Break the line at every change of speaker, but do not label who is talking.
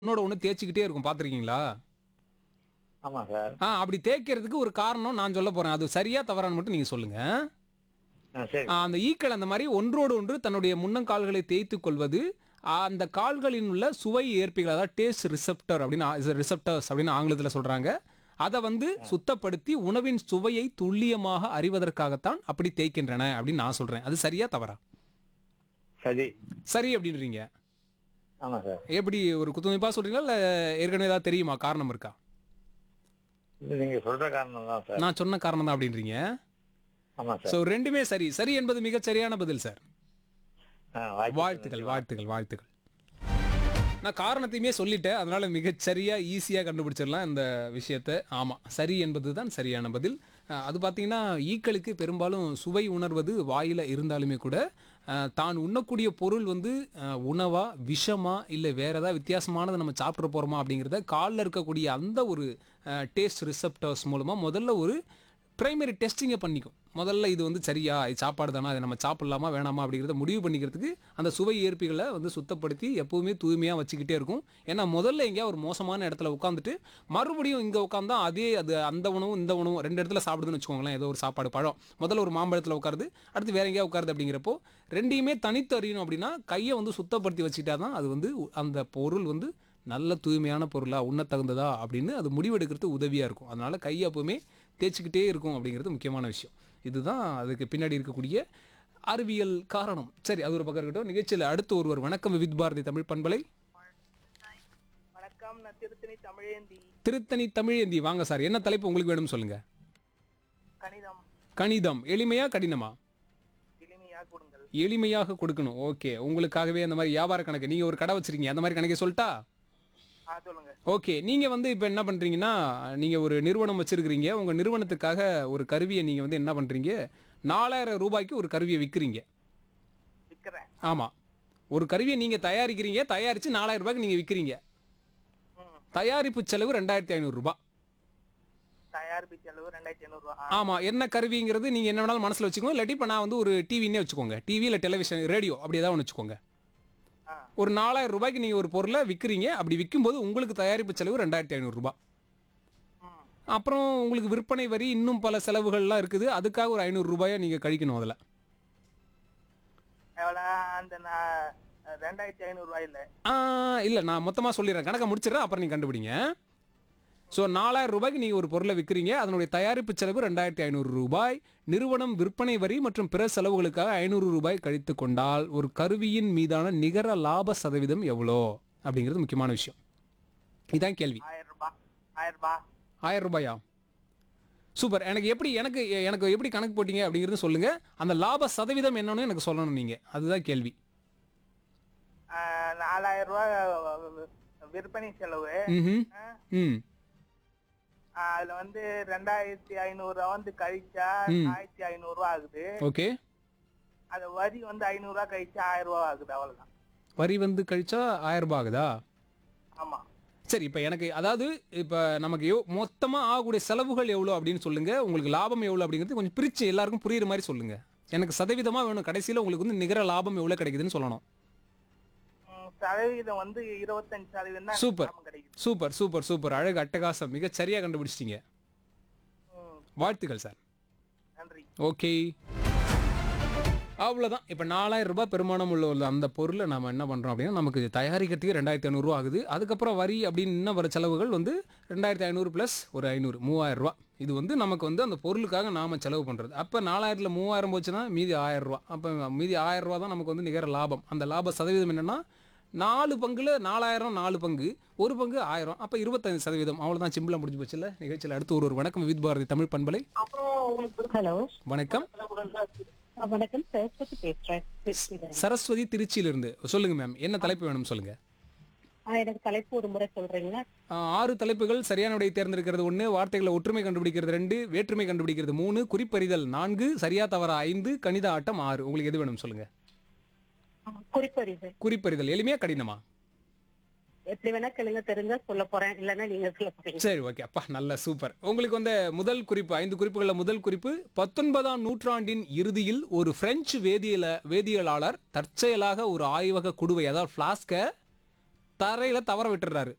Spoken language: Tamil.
ஒன்னோட ஒன்று தேய்ச்சிக்கிட்டே இருக்கும் பார்த்துருக்கீங்களா
ஆமா சார்
ஆ அப்படி தேய்க்கிறதுக்கு ஒரு காரணம் நான் சொல்ல போறேன் அது சரியா தவறான்னு மட்டும் நீங்க சொல்லுங்க
ஆ, சரி
ஆ, அந்த ஈக்கள் அந்த மாதிரி ஒன்றோடு ஒன்று தன்னுடைய முன்னங்கால்களை தேய்த்து கொள்வது ஆ, அந்த கால்களில் உள்ள சுவை ஏற்பிகள் அதாவது டேஸ்ட் ரிசெப்டர் அப்படின்னு ரிசெப்டர்ஸ் அப்படின்னு ஆங்கிலத்தில் சொல்றாங்க அதை வந்து சுத்தப்படுத்தி உணவின் சுவையை துல்லியமாக அறிவதற்காகத்தான் அப்படி தேய்க்கின்றன அப்படின்னு நான் சொல்றேன் அது சரியா தவறா
சரி
சரி அப்படின்றீங்க
ஆமா சார்
எப்படி ஒரு குத்துமதிப்பா சொல்றீங்களா இல்ல ஏற்கனவே ஏதாவது தெரியுமா காரணம் இருக்கா
இது நீங்க சொல்ற காரணம் தான் சார்
நான் சொன்ன காரணம் தான் அப்படின்றீங்க
ஆமா சார்
ஸோ ரெண்டுமே சரி சரி என்பது மிகச் சரியான பதில் சார்
ஆ, வாய்ப்பு
வாழ்த்துக்கள் வாழ்த்துக்கள் வாழ்த்துக்கள் நான் காரணத்தையுமே சொல்லிட்டேன் அதனால மிகச் சரியா ஈஸியா கண்டுபிடிச்சிடலாம் இந்த விஷயத்தை ஆமா சரி என்பது தான் சரியான பதில் அஹ், அது பார்த்தீங்கன்னா ஈக்களுக்கு பெரும்பாலும் சுவை உணர்வது வாயில இருந்தாலுமே கூட அஹ், தான் உண்ணக்கூடிய பொருள் வந்து அஹ், உணவா விஷமா இல்லை வேற ஏதாவது வித்தியாசமானதை நம்ம சாப்பிட போறோமா அப்படிங்கிறத காலில் இருக்கக்கூடிய அந்த ஒரு டேஸ்ட் ரிசெப்டர்ஸ் மூலமா முதல்ல ஒரு பிரைமரி டெஸ்டிங்கை பண்ணிக்கும் முதல்ல இது வந்து சரியா இது சாப்பாடு தானே அதை நம்ம சாப்பிடலாமா வேணாமா அப்படிங்கிறத முடிவு பண்ணிக்கிறதுக்கு அந்த சுவை ஏற்பிகளை வந்து சுத்தப்படுத்தி எப்பவுமே தூய்மையாக வச்சுக்கிட்டே இருக்கும் ஏன்னா முதல்ல எங்கேயா ஒரு மோசமான இடத்துல உட்காந்துட்டு மறுபடியும் இங்கே உட்காந்தா அதே அது அந்த உணவும் இந்த உணவும் ரெண்டு இடத்துல சாப்பிடுதுன்னு வச்சுக்கோங்களேன் ஏதோ ஒரு சாப்பாடு பழம் முதல்ல ஒரு மாம்பழத்தில் உட்காருது அடுத்து வேற எங்கேயா உட்காருது அப்படிங்கிறப்போ ரெண்டையுமே தனித்து அறியணும் அப்படின்னா கையை வந்து சுத்தப்படுத்தி வச்சுக்கிட்டா தான் அது வந்து அந்த பொருள் வந்து நல்ல தூய்மையான பொருளா உண்ண தகுந்ததா அப்படின்னு அது முடிவெடுக்கிறது உதவியாக இருக்கும் அதனால கை எப்பவுமே தேய்ச்சிக்கிட்டே இருக்கும் அப்படிங்கிறது முக்கியமான விஷயம் இதுதான் அதுக்கு பின்னாடி இருக்கக்கூடிய அறிவியல் காரணம் சரி அது ஒரு பக்கம் இருக்கட்டும் நிகழ்ச்சியில் அடுத்து ஒருவர் வணக்கம் வித் பாரதி தமிழ் பண்பலை
வணக்கம் நான் திருத்தணி தமிழேந்தி
திருத்தணி தமிழேந்தி வாங்க சார் என்ன தலைப்பு உங்களுக்கு வேணும் சொல்லுங்க
கணிதம்
கணிதம் எளிமையா கடினமா
எளிமையாக கொடுங்கள்
எளிமையாக கொடுக்கணும் ஓகே உங்களுக்காகவே அந்த மாதிரி வியாபார கணக்கு நீங்க ஒரு கடை வச்சிருக்கீங்க அந்த மாதிரி கணக்கை சொல்லிட்டா
ஆ சொல்லுங்க
ஓகே நீங்க வந்து இப்போ என்ன பண்றீங்கன்னா நீங்க ஒரு நிறுவனம் வச்சிருக்கிறீங்க உங்க நிறுவனத்துக்காக ஒரு கருவியை நீங்க வந்து என்ன பண்றீங்க நாலாயிரம் ரூபாய்க்கு ஒரு கருவியை விற்கிறீங்க
விற்கிறேன்
ஆமா ஒரு கருவியை நீங்க தயாரிக்கிறீங்க தயாரிச்சு நாலாயிரம் ரூபாய்க்கு நீங்க விற்கிறீங்க
ம்
தயாரிப்பு செலவு ரெண்டாயிரத்தி ஐநூறு ரூபாய்
தயாரிப்பு செலவு ரெண்டாயிரத்தி ஐநூறுரூவா
ஆமா என்ன கருவிங்கிறது நீங்க என்ன வேணாலும் மனசுல வச்சுக்கோங்க இல்லாட்டி இப்போ நான் வந்து ஒரு டிவின்னே வச்சுக்கோங்க டிவி இல்லை டெலிவிஷன் ரேடியோ அப்படி ஏதாவது ஒன்று வச்சுக்கோங்க
ஆ
ஒரு நாலாயிரம் ரூபாய்க்கு நீங்க ஒரு பொருளை விற்கிறீங்க அப்படி விற்கும்போது உங்களுக்கு தயாரிப்பு செலவு ரெண்டாயிரத்தி ஐநூறு ரூபாய்
ம்
அப்புறம் உங்களுக்கு விற்பனை வரி இன்னும் பல செலவுகள்லாம் இருக்குது அதுக்காக ஒரு ஐநூறு ரூபாயை நீங்க கழிக்கணும் அதில்
எவ்வளோ அந்த நான் ரெண்டாயிரத்தி ஐநூறுரூவா இல்லை
இல்லை நான் மொத்தமாக சொல்லிடுறேன் கணக்கை முடிச்சிடுறேன் அப்புறம் நீங்கள் கண்டுபிடிங்க ஸோ நாலாயிரம் ரூபாய்க்கு நீங்கள் ஒரு பொருளை விற்கிறீங்க அதனுடைய தயாரிப்பு செலவு ரெண்டாயிரத்தி ஐநூறு ரூபாய் நிறுவனம் விற்பனை வரி மற்றும் பிற செலவுகளுக்காக ஐநூறு ரூபாய் கழித்து கொண்டால் ஒரு கருவியின் மீதான நிகர லாப சதவீதம் எவ்வளோ அப்படிங்கிறது முக்கியமான விஷயம் இதான் கேள்வி
ஆயிரம் ரூபாய் ஆயிரம் ரூபாய்
ஆயிரம் ரூபாயா சூப்பர் எனக்கு எப்படி எனக்கு எனக்கு எப்படி கணக்கு போட்டீங்க அப்படிங்கிறது சொல்லுங்க அந்த லாப சதவீதம் என்னன்னு எனக்கு சொல்லணும் நீங்க அதுதான் கேள்வி
ஆ, நாலாயிரம் ரூபாய் விற்பனை செலவு
ம்
ஆ,
ம்
ஆ, அதுல வந்து ரெண்டாயிரத்தி ஐநூறுரூவா வந்து கழிச்சா
ம்.
ஆயிரத்தி ஐநூறுரூவா ஆகுது
ஓகே
அது வரி வந்து ஐநூறுரூவா கழிச்சா ஆயிரம் ரூபா ஆகுது அவ்வளவுதான்
வரி வந்து கழிச்சா ஆயிரம் ரூபாய் ஆகுதா
ஆமா
சரி இப்போ எனக்கு அதாவது இப்போ நமக்கு எவ் மொத்தமாக ஆகக்கூடிய செலவுகள் எவ்வளோ அப்படின்னு சொல்லுங்க உங்களுக்கு லாபம் எவ்வளோ அப்படிங்கிறது கொஞ்சம் பிரித்து எல்லாருக்கும் புரியுற மாதிரி சொல்லுங்க எனக்கு சதவீதமாக வேணும் கடைசியில் உங்களுக்கு வந்து நிகர லாபம் எவ்வளோ கிடைக்குதுன்னு சொல்லணும்
ம், சதவீதம் வந்து இருபத்தஞ்சு சதவீதம் தான்
சூப்பர்.
லாபம் கிடைக்குது
சூப்பர் சூப்பர் சூப்பர் அழகு அட்டகாசம் மிக சரியாக கண்டுபிடிச்சிட்டீங்க
ம்,
வாழ்த்துக்கள் சார்
நன்றி
ஓகே அவ்வளோதான் இப்போ நாலாயிரம் ரூபாய் பெருமானம் உள்ள உள்ள அந்த பொருளை நம்ம என்ன பண்ணுறோம் அப்படின்னா நமக்கு தயாரிக்கிறதுக்கு ரெண்டாயிரத்தி ஐநூறுரூவா ஆகுது அதுக்கப்புறம் வரி அப்படின்னு இன்னும் வர செலவுகள் வந்து ரெண்டாயிரத்தி ஐநூறு ப்ளஸ் ஒரு ஐநூறு மூவாயிரம் ரூபா இது வந்து நமக்கு வந்து அந்த பொருளுக்காக நாம் செலவு பண்ணுறது அப்போ நாலாயிரத்தில் மூவாயிரம் போச்சுன்னா மீதி ஆயிரம் ரூபா அப்போ மீதி ஆயிரம் ரூபா தான் நமக்கு வந்து நிகர லாபம் அந்த லாப சதவீதம் என்னென்னா நாலு பங்குல நாலாயிரம் நாலு பங்கு ஒரு பங்கு ஆயிரம் அப்போ இருபத்தஞ்சு சதவீதம் அவ்வளோதான் சிம்பிளாக முடிஞ்சு போச்சுல்ல நிகழ்ச்சியில் அடுத்து ஒரு ஒரு வணக்கம் வித் பாரதி தமிழ் பண்பலை
ஹலோ
வணக்கம்
வணக்கம் சரஸ்வதி பேசுறேன் திருச்சியில.
சரஸ்வதி திருச்சியிலிருந்து சொல்லுங்க மேம் என்ன தலைப்பு வேணும் சொல்லுங்க
ஆ, எனக்கு தலைப்பு ஒரு முறை சொல்றீங்களா
ஆ, ஆறு தலைப்புகள் சரியான விடையை தேர்ந்தெடுக்கிறது ஒன்று வார்த்தைகளை ஒற்றுமை கண்டுபிடிக்கிறது ரெண்டு வேற்றுமை கண்டுபிடிக்கிறது மூணு குறிப்பறிதல் நான்கு சரியா தவறா ஐந்து கணித ஆட்டம் ஆறு உங்களுக்கு எது வேணும் சொல்லுங்க
குறிப்பறிவு
குறிப்பறிதல் எளிமையா கடினமா
எப்படி வேணா கேளுங்க தெரிஞ்சா சொல்ல போறேன் இல்லைன்னா நீங்க சொல்ல போறீங்க
சரி ஓகே அப்பா நல்ல சூப்பர் உங்களுக்கு வந்து முதல் குறிப்பு ஐந்து குறிப்புகளில் முதல் குறிப்பு பத்தொன்பதாம் நூற்றாண்டின் இறுதியில் ஒரு பிரெஞ்சு வேதியியல வேதியியலாளர் தற்செயலாக ஒரு ஆய்வக குடுவை அதாவது பிளாஸ்கை தரையில தவற விட்டுறாரு